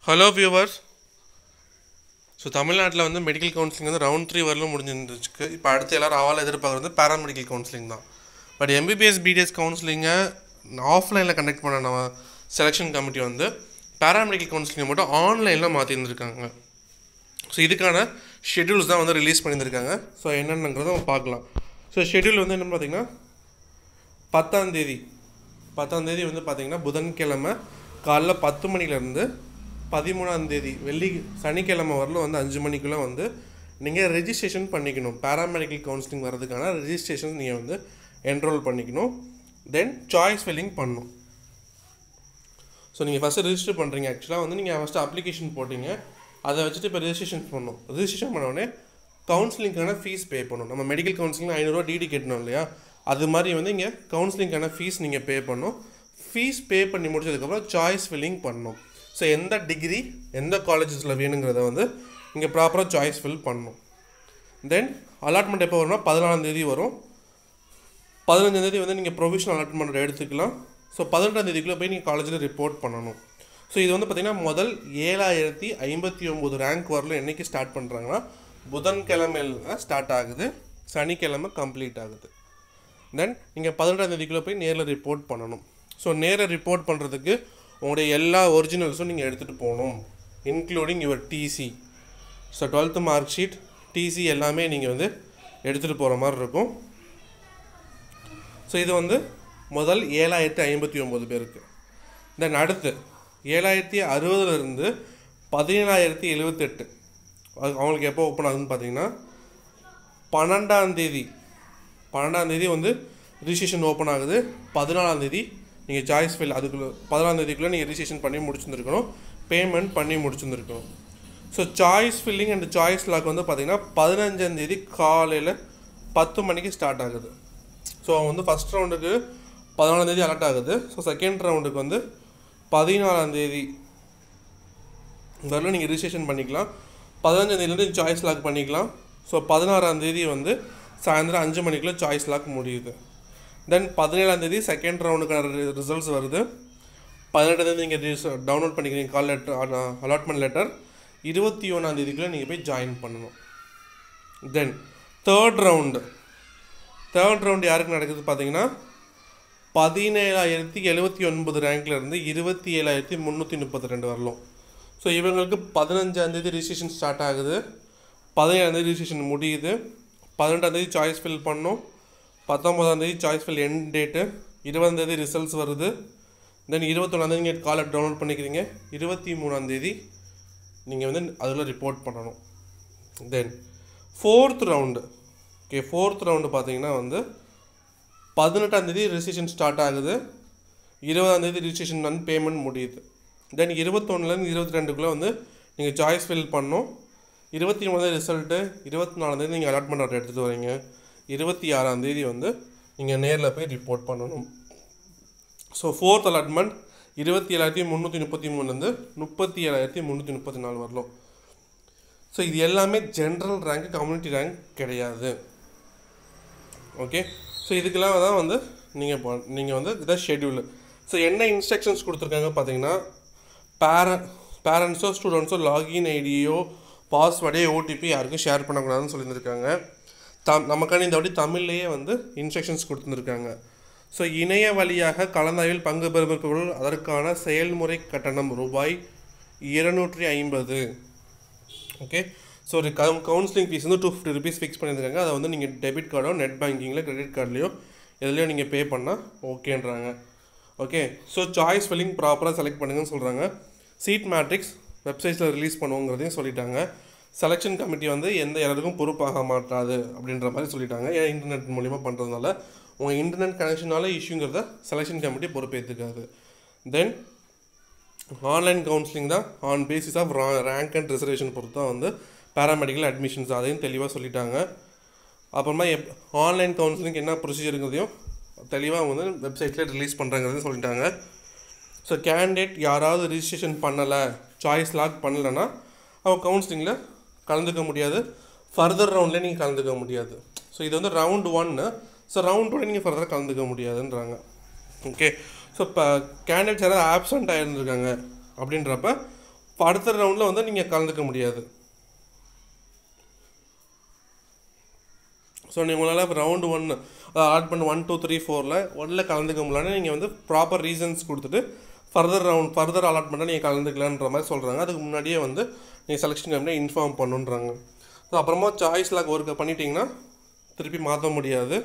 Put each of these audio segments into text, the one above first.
hello viewers so தமிழ்நாட்டில் வந்து medical counselling வந்து ரவுண்ட் த்ரீ வரலும் முடிஞ்சிருந்துச்சு இப்போ அடுத்து எல்லாரும் ஆவால் எதிர்பார்க்குறது பேராமெடிக்கல் கவுன்சிலிங் தான் பட் எம்பிபிஎஸ் பிடிஎஸ் கவுன்சிலிங்கை ஆஃப்லைனில் கண்டக்ட் பண்ண நம்ம செலெக்ஷன் கமிட்டி வந்து பேராமெடிக்கல் கவுன்சிலிங்கை மட்டும் ஆன்லைனில் மாற்றிருந்துருக்காங்க ஸோ இதுக்கான ஷெட்யூல்ஸ் தான் வந்து ரிலீஸ் பண்ணியிருந்திருக்காங்க ஸோ என்னென்னங்கிறத நம்ம பார்க்கலாம் ஸோ ஷெட்யூல் வந்து என்னென்னு பார்த்தீங்கன்னா பத்தாம் தேதி பத்தாம் தேதி வந்து பார்த்தீங்கன்னா புதன்கிழமை காலைல பத்து மணிலேருந்து பதிமூணாம் தேதி வெள்ளி சனிக்கிழமை வரலும் வந்து அஞ்சு மணிக்குள்ளே வந்து நீங்கள் ரெஜிஸ்ட்ரேஷன் பண்ணிக்கணும் பேராமெடிக்கல் கவுன்சிலிங் வர்றதுக்கான ரெஜிஸ்ட்ரேஷன் நீங்கள் வந்து என்ரோல் பண்ணிக்கணும் தென் சாய்ஸ் ஃபில்லிங் பண்ணணும் ஸோ நீங்கள் ஃபஸ்ட்டு ரெஜிஸ்டர் பண்ணுறீங்க ஆக்சுவலாக வந்து நீங்கள் ஃபஸ்ட்டு அப்ளிகேஷன் போட்டீங்க அதை வச்சுட்டு இப்போ ரெஜிஸ்ட்ரேஷன் பண்ணணும் ரெஜிஸ்ட்ரேஷன் பண்ண உடனே கவுன்சிலிங்க்கான ஃபீஸ் பே பண்ணணும் நம்ம மெடிக்கல் கவுன்சிலிங் ஐநூறுரூவா டிடி கட்டணும் இல்லையா அது மாதிரி வந்து இங்கே கவுன்சிலிங்க்கான ஃபீஸ் நீங்கள் பே பண்ணணும் ஃபீஸ் பே பண்ணி முடிச்சதுக்கப்புறம் சாய்ஸ் ஃபில்லிங் பண்ணணும் ஸோ எந்த டிகிரி எந்த காலேஜஸில் வேணுங்கிறத வந்து இங்கே ப்ராப்பராக சாய்ஸ் ஃபில் பண்ணணும் தென் அலாட்மெண்ட் எப்போ வரும்னா பதினாலாம் தேதி வரும் பதினஞ்சாம் தேதி வந்து நீங்கள் ப்ரொவிஷனல் அலாட்மெண்ட் எடுத்துக்கலாம் ஸோ பதினெட்டாம் தேதிக்குள்ளே போய் நீங்கள் காலேஜில் ரிப்போர்ட் பண்ணணும் ஸோ இது வந்து பார்த்திங்கன்னா முதல் ஏழாயிரத்தி ஐம்பத்தி ஒம்பது ரேங்க் வரலும் என்றைக்கு ஸ்டார்ட் பண்ணுறாங்கன்னா புதன்கிழமையில் ஸ்டார்ட் ஆகுது சனிக்கிழமை கம்ப்ளீட் ஆகுது தென் நீங்கள் பதினெட்டாம் தேதிக்குள்ளே போய் நேரில் ரிப்போர்ட் பண்ணணும் ஸோ நேரில் ரிப்போர்ட் பண்ணுறதுக்கு உங்களுடைய எல்லா ஒரிஜினல்ஸும் நீங்கள் எடுத்துகிட்டு போகணும் including your TC so twelfth mark sheet TC எல்லாமே நீங்கள் வந்து எடுத்துகிட்டு போகிற மாதிரி இருக்கும் ஸோ இது வந்து முதல் ஏழாயிரத்தி ஐம்பத்தி ஒம்பது பேருக்கு தென் அடுத்து ஏழாயிரத்தி அறுபதுலேருந்து பதினேழாயிரத்தி எழுபத்தெட்டு அது அவங்களுக்கு எப்போ ஓப்பன் ஆகுதுன்னு பார்த்தீங்கன்னா பன்னெண்டாம் தேதி பன்னெண்டாம் தேதி வந்து ரிஜிஸ்ட்ரேஷன் ஓப்பன் ஆகுது பதினாலாம் தேதி நீங்கள் சாய்ஸ் ஃபில் அதுக்குள்ளே பதினாலாம் தேதிக்குள்ளே நீங்கள் ரிஜிஸ்ட்ரேஷன் பண்ணி முடிச்சிருந்துருக்கணும் பேமெண்ட் பண்ணி முடிச்சிருந்துருக்கணும் so choice filling and choice lock வந்து பார்த்தீங்கன்னா பதினஞ்சாம் தேதி காலையில் பத்து மணிக்கு ஸ்டார்ட் ஆகுது ஸோ அவங்க வந்து ஃபஸ்ட் ரவுண்டுக்கு பதினாலாம் தேதி அலர்ட் ஆகுது ஸோ செகண்ட் ரவுண்டுக்கு வந்து பதினாலாம் தேதி வரலும் நீங்கள் ரிஜிஸ்ட்ரேஷன் பண்ணிக்கலாம் பதினஞ்சாம் தேதியிலேருந்து சாய்ஸ் லாக் பண்ணிக்கலாம் ஸோ பதினாறாம் தேதி வந்து சாயந்தரம் அஞ்சு மணிக்குள்ளே சாய்ஸ் லாக் முடியுது தென் பதினேழாம் தேதி செகண்ட் ரவுண்டுக்கான ரிசல்ட்ஸ் வருது பதினெட்டாம் தேதி நீங்கள் டவுன்லோட் பண்ணிக்கிறீங்க கால் லெட்டர் அலாட்மெண்ட் லெட்டர் இருபத்தி ஒன்றாம் தேதிக்குள்ளே நீங்கள் போய் ஜாயின் பண்ணணும் then third round third round யாருக்கு நடக்குது பார்த்தீங்கன்னா பதினேழாயிரத்தி எழுபத்தி ஒன்பது ரேங்க்ல இருந்து இருபத்தி ஏழாயிரத்தி முந்நூற்றி முப்பத்தி ரெண்டு வரலாம் ஸோ இவங்களுக்கு பதினஞ்சாந்தேதி ரிஜிஸ்ட்ரேஷன் ஸ்டார்ட் ஆகுது பதினேழாந்தேதி ரிஜிஸ்ட்ரேஷன் முடியுது பதினெட்டாந்தேதி சாய்ஸ் ஃபில் பண்ணோம் பத்தொம்போதாந்தேதி சாய்ஸ் ஃபில் எண்ட் டேட்டு இருபதாந்தேதி ரிசல்ட்ஸ் வருது தென் இருபத்தொன்னாந்தேதி நீங்கள் காலை டவுன்லோட் பண்ணிக்கிறீங்க இருபத்தி மூணாந்தேதி நீங்கள் வந்து அதில் ரிப்போர்ட் பண்ணணும் then fourth round okay fourth round பார்த்தீங்கன்னா வந்து பதினெட்டாம் தேதி ரிஜிஸ்ட்ரேஷன் ஸ்டார்ட் ஆகுது இருபதாம் தேதி ரிஜிஸ்ட்ரேஷன் வந்து பேமெண்ட் முடியுது தென் இருபத்தொன்னுலேருந்து இருபத்தி ரெண்டுக்குள்ளே வந்து நீங்கள் சாய்ஸ் ஃபில் பண்ணணும் இருபத்தி மூணாந்தேதி ரிசல்ட்டு இருபத்தி நாலாந்தேதி நீங்கள் அலாட்மெண்ட் ஆர்டர் எடுத்துகிட்டு வரீங்க இருபத்தி ஆறாம் தேதி வந்து நீங்கள் நேரில் போய் ரிப்போர்ட் பண்ணணும் ஸோ ஃபோர்த் அலாட்மெண்ட் இருபத்தி ஏழாயிரத்தி முந்நூற்றி முப்பத்தி மூணுலேருந்து முப்பத்தி ஏழாயிரத்தி முந்நூற்றி முப்பத்தி நாலு வரலாம் ஸோ இது எல்லாமே ஜென்ரல் ரேங்க் கம்யூனிட்டி ரேங்க் கிடையாது ஓகே ஸோ இதுக்கெல்லாம் தான் வந்து நீங்கள் போ நீங்கள் வந்து இதான் ஷெட்யூலு ஸோ என்ன இன்ஸ்ட்ரக்ஷன்ஸ் கொடுத்துருக்காங்க பார்த்தீங்கன்னா பேரண்ட் பேரண்ட்ஸோ ஸ்டூடெண்ட்ஸோ லாகின் ஐடியோ பாஸ்வேர்டே ஓடிபி யாருக்கும் ஷேர் பண்ணக்கூடாதுன்னு சொல்லியிருந்திருக்காங்க தம் நமக்கான இந்த வாட்டி தமிழ்லேயே வந்து இன்ஸ்ட்ரக்ஷன்ஸ் கொடுத்துருக்காங்க ஸோ இணைய வழியாக கலந்தாய்வில் பங்கு பெறுபவர்கள் அதற்கான செயல்முறை கட்டணம் ரூபாய் இருநூற்றி ஐம்பது ஓகே ஸோ ஒரு கம் கவுன்சிலிங் ஃபீஸ் வந்து டூ ஃபிஃப்டி ருபீஸ் ஃபிக்ஸ் பண்ணியிருக்காங்க அதை வந்து நீங்கள் டெபிட் கார்டோ நெட் பேங்கிங்கில் கிரெடிட் கார்ட்லையோ எதுலையோ நீங்கள் பே பண்ணால் ஓகேன்றாங்க ஓகே ஸோ சாய்ஸ் ஃபில்லிங் ப்ராப்பராக செலக்ட் பண்ணுங்கன்னு சொல்கிறாங்க சீட் மேட்ரிக்ஸ் வெப்சைட்ஸில் ரிலீஸ் பண்ணுவோங்கிறதையும் சொல்லிட்டாங்க செலெக்ஷன் கமிட்டி வந்து எந்த எல்லாருக்கும் பொறுப்பாக மாட்டாது அப்படின்ற மாதிரி சொல்லிட்டாங்க ஏன் இன்டர்நெட் மூலிமா பண்ணுறதுனால உங்கள் இன்டர்நெட் கனெக்ஷனால இஷ்யூங்கிறத செலெக்ஷன் கமிட்டி பொறுப்பேற்றுக்காது தென் ஆன்லைன் கவுன்சிலிங் தான் on basis of rank and reservation பொறுத்து தான் வந்து பேராமெடிக்கல் அட்மிஷன்ஸ் அதையும் தெளிவாக சொல்லிட்டாங்க அப்புறமா எப் ஆன்லைன் கவுன்சிலிங் என்ன ப்ரொசீஜருங்கிறதையும் தெளிவாக வந்து வெப்சைட்டில் ரிலீஸ் பண்ணுறங்கிறதையும் சொல்லிட்டாங்க ஸோ கேண்டிடேட் யாராவது ரிஜிஸ்ட்ரேஷன் பண்ணலை சாய்ஸ் லாக் பண்ணலைன்னா அவங்க கவுன்சிலிங்கில் கலந்துக்க முடியாது ஃபர்தர் ரவுண்ட்லேயே நீங்கள் கலந்துக்க முடியாது ஸோ இது வந்து ரவுண்ட் ஒன்று ஸோ ரவுண்ட் ஒன் நீங்கள் ஃபர்தராக கலந்துக்க முடியாதுன்றாங்க ஓகே ஸோ இப்போ கேண்டிடேட்ஸ் யாராவது ஆப்சண்ட் ஆகிருந்துருக்காங்க அப்படின்றப்ப இப்போ அடுத்த ரவுண்டில் வந்து நீங்கள் கலந்துக்க முடியாது ஸோ நீங்கள் உங்களால் இப்போ ரவுண்டு ஒன்று ஆட் பண்ண ஒன் டூ த்ரீ ஃபோரில் ஒன்றில் கலந்துக்க முடியலன்னா நீங்கள் வந்து ப்ராப்பர் ரீசன்ஸ் கொடுத்துட்டு ஃபர்தர் ரவுண்ட் ஃபர்தர் அலாட்மெண்ட்டாக நீங்கள் கலந்துக்கலான்ற மாதிரி சொல்கிறாங்க அதுக்கு முன்னாடியே வந்து நீங்கள் செலெக்ஷன் டைமில் இன்ஃபார்ம் பண்ணுன்றாங்க ஸோ அப்புறமா சாய்ஸ் லாக் ஒர்க்கை பண்ணிட்டீங்கன்னா திருப்பி மாற்ற முடியாது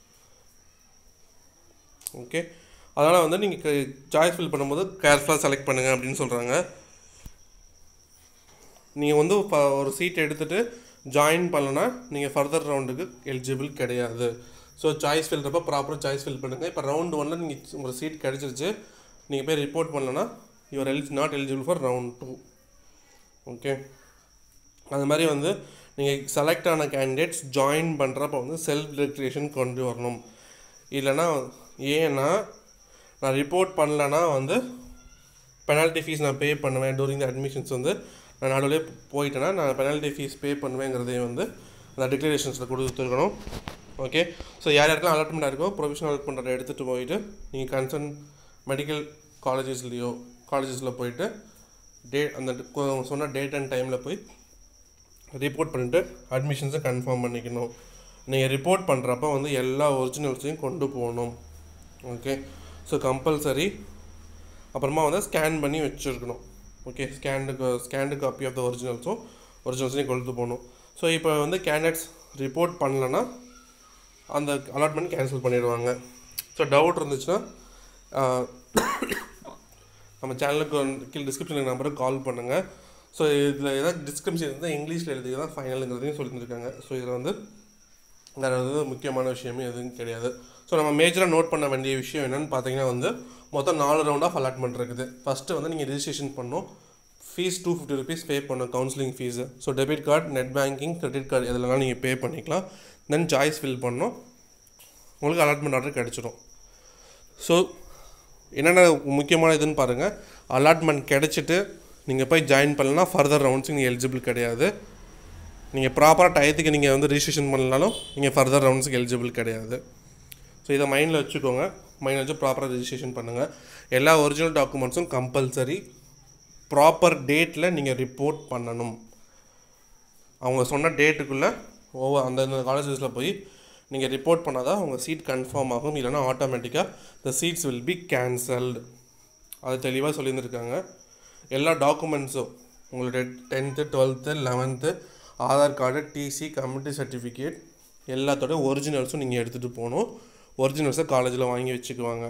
ஓகே அதனால் வந்து நீங்கள் சாய்ஸ் ஃபில் பண்ணும்போது கேர்ஃபுல்லாக செலக்ட் பண்ணுங்கள் அப்படின்னு சொல்கிறாங்க நீங்கள் வந்து ப- ஒரு சீட் எடுத்துகிட்டு ஜாயின் பண்ணலன்னா நீங்கள் ஃபர்தர் ரவுண்டுக்கு எலிஜிபிள் கிடையாது ஸோ சாய்ஸ் ஃபில்றப்ப ப்ராப்பராக சாய்ஸ் ஃபில் பண்ணுங்கள் இப்போ ரவுண்ட் ஒன்னில் நீங்கள் உங்கள் சீட் கிடச்சிருச்சு நீங்கள் போய் ரிப்போர்ட் பண்ணலன்னா யுவர் எலிஜி not eligible for round two okay அது மாதிரி வந்து நீங்கள் செலக்ட் ஆன கேண்டிடேட்ஸ் ஜாயின் பண்ணுறப்ப வந்து செல்ஃப் ரெக்ரியேஷன் கொண்டு வரணும் இல்லைன்னா ஏன்னா நான் ரிப்போர்ட் பண்ணலன்னா வந்து பெனால்ட்டி ஃபீஸ் நான் பே பண்ணுவேன் டூரிங் த அட்மிஷன்ஸ் வந்து நான் நடுவிலே போயிட்டேன்னா நான் பெனால்ட்டி ஃபீஸ் பே பண்ணுவேங்கிறதையும் வந்து அந்த டிக்ளரேஷன்ஸில் கொடுத்துருக்கணும் ஓகே ஸோ யார் யாருக்கெல்லாம் அலாட்மெண்ட் இருக்கோ ப்ரொஃபஷனல் அலாட்மெண்ட்டை எடுத்துகிட்டு போயிட்டு நீங்கள் கன்சர்ன் மெடிக்கல் காலேஜஸ்லேயோ காலேஜஸில் போயிட்டு டே அந்த கொ- சொன்ன டேட் அண்ட் டைமில் போய் ரிப்போர்ட் பண்ணிவிட்டு அட்மிஷன்ஸை கன்ஃபார்ம் பண்ணிக்கணும் நீங்கள் ரிப்போர்ட் பண்ணுறப்ப வந்து எல்லா ஒரிஜினல்ஸையும் கொண்டு போகணும் ஓகே ஸோ கம்பல்சரி அப்புறமா வந்து ஸ்கேன் பண்ணி வச்சுருக்கணும் okay scanned scanned copy of the ஒரிஜினல்ஸும் ஒரிஜினல்ஸையும் கொண்டு போகணும் ஸோ இப்போ வந்து கேண்டிடேட்ஸ் ரிப்போர்ட் பண்ணலன்னா அந்த அலாட்மெண்ட் கேன்சல் பண்ணிடுவாங்க ஸோ டவுட் இருந்துச்சுன்னா ஆஹ், நம்ம சேனலுக்கு வந்து கீழே டிஸ்கிரிப்ஷனில் நம்பருக்கு கால் பண்ணுங்கள் ஸோ இதில் ஏதாவது டிஸ்கிரிப்ஷன் இருந்தால் இங்கிலீஷில் எழுதி தான் ஃபைனலுங்கிறதையும் சொல்லியிருக்காங்க ஸோ இதில் வந்து வேறு எதுவும் முக்கியமான விஷயமே எதுவும் கிடையாது ஸோ நம்ம மேஜராக நோட் பண்ண வேண்டிய விஷயம் என்னென்னு பார்த்தீங்கன்னா வந்து மொத்தம் நாலு ரவுண்ட் ஆஃப் அலாட்மெண்ட் இருக்குது ஃபஸ்ட்டு வந்து நீங்கள் ரிஜிஸ்ட்ரேஷன் பண்ணணும் fees two fifty rupees pay பண்ணணும் counselling fees so debit card net banking credit card இதெல்லாம் நீங்கள் பே பண்ணிக்கலாம் தென் சாய்ஸ் ஃபில் பண்ணணும் உங்களுக்கு அலாட்மெண்ட் ஆர்டர் கிடச்சிடும் ஸோ என்னென்ன முக்கியமான இதுன்னு பாருங்கள் அலாட்மெண்ட் கிடச்சிட்டு நீங்கள் போய் ஜாயின் பண்ணலன்னா ஃபர்தர் ரவுண்ட்ஸுக்கு நீங்கள் எலிஜிபிள் கிடையாது நீங்கள் ப்ராப்பராக டயத்துக்கு நீங்கள் வந்து ரிஜிஸ்ட்ரேஷன் பண்ணலனாலும் நீங்கள் ஃபர்தர் ரவுண்ட்ஸுக்கு எலிஜிபிள் கிடையாது ஸோ இதை மைண்டில் வச்சுக்கோங்க மைண்டில் வச்சு ப்ராப்பராக ரிஜிஸ்ட்ரேஷன் பண்ணுங்கள் எல்லா ஒரிஜினல் டாக்குமெண்ட்ஸும் கம்பல்சரி ப்ராப்பர் டேட்டில் நீங்கள் ரிப்போர்ட் பண்ணணும் அவங்க சொன்ன டேட்டுக்குள்ளே ஒவ்வொரு அந்தந்த காலேஜஸில் போய் நீங்கள் ரிப்போர்ட் பண்ணாதான் உங்கள் சீட் கன்ஃபார்ம் ஆகும் இல்லைன்னா ஆட்டோமேட்டிக்காக the seats will be cancelled அது தெளிவாக சொல்லியிருந்திருக்காங்க எல்லா டாக்குமெண்ட்ஸும் உங்களுடைய tenth twelfth eleventh Aadhaar card TC community certificate எல்லாத்தோட ஒரிஜினல்ஸும் நீங்கள் எடுத்துகிட்டு போகணும் ஒரிஜினல்ஸை காலேஜில் வாங்கி வச்சுக்குவாங்க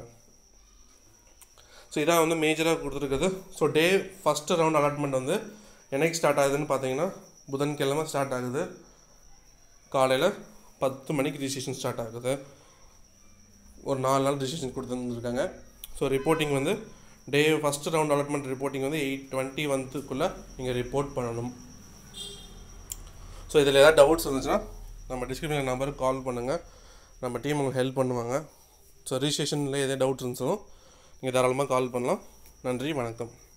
ஸோ இதான் வந்து மேஜராக கொடுத்துருக்குது so day first round allotment வந்து என்னைக்கு ஸ்டார்ட் ஆகுதுன்னு பார்த்தீங்கன்னா புதன்கிழமை ஸ்டார்ட் ஆகுது காலையில் பத்து மணிக்கு ரிஜிஸ்ட்ரேஷன் ஸ்டார்ட் ஆகுது ஒரு நாலு நாள் ரிஜிஸ்ட்ரேஷன் கொடுத்துருந்துருக்காங்க ஸோ ரிப்போர்ட்டிங் வந்து day first round allotment reporting வந்து எயிட் டுவெண்ட்டி வந்துக்குள்ளே நீங்கள் ரிப்போர்ட் பண்ணணும் ஸோ இதில் ஏதாவது டவுட்ஸ் இருந்துச்சுன்னா நம்ம டிஸ்கிரிப்ஷன் நம்பருக்கு கால் பண்ணுங்கள் நம்ம டீம் உங்களுக்கு ஹெல்ப் பண்ணுவாங்க ஸோ ரிஜிஸ்ட்ரேஷனில் எதாவது டவுட்ஸ் இருந்துச்சுன்னா நீங்கள் தாராளமாக கால் பண்ணலாம் நன்றி வணக்கம்